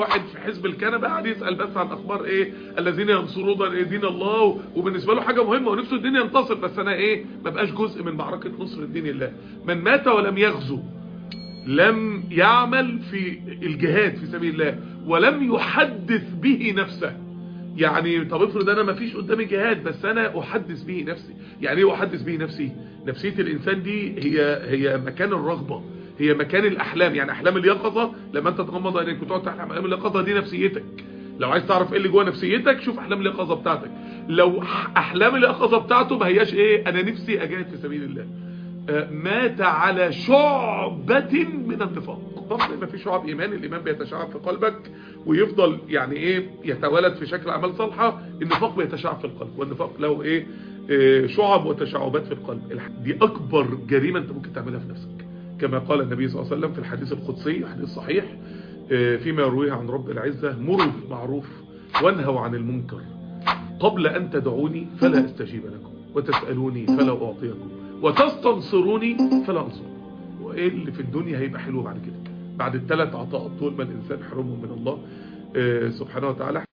واحد في حزب الكنبه قاعد يسال بس عن اخبار ايه الذين ينصرون دين الله وبالنسبه له حاجه مهمه ونفسه الدين ينتصر بس انا ايه ما بقاش جزء من معركه نصر الدين الله من مات ولم يغزو لم يعمل في الجهاد في سبيل الله ولم يحدث به نفسه يعني طب افرض انا ما فيش قدامي جهاد بس انا احدث به نفسي يعني ايه احدث به نفسي نفسيه الانسان دي هي هي مكان الرغبه هي مكان الاحلام يعني احلام اليقظه لما انت تغمض عينيك وتقعد تحلم احلام اليقظه دي نفسيتك لو عايز تعرف ايه اللي جوه نفسيتك شوف احلام اليقظه بتاعتك لو احلام اليقظه بتاعته ما هياش ايه انا نفسي اجاهد في سبيل الله مات على شعبة من النفاق طبعا ما في شعب ايمان الايمان بيتشعب في قلبك ويفضل يعني ايه يتولد في شكل اعمال صالحه النفاق بيتشعب في القلب والنفاق له ايه, إيه شعب وتشعبات في القلب دي اكبر جريمه انت ممكن تعملها في نفسك كما قال النبي صلى الله عليه وسلم في الحديث القدسي حديث صحيح فيما يرويه عن رب العزة مروا بالمعروف وانهوا عن المنكر قبل أن تدعوني فلا أستجيب لكم وتسألوني فلا أعطيكم وتستنصروني فلا أنصر وإيه اللي في الدنيا هيبقى حلو بعد كده بعد الثلاث عطاء طول ما الإنسان حرمه من الله سبحانه وتعالى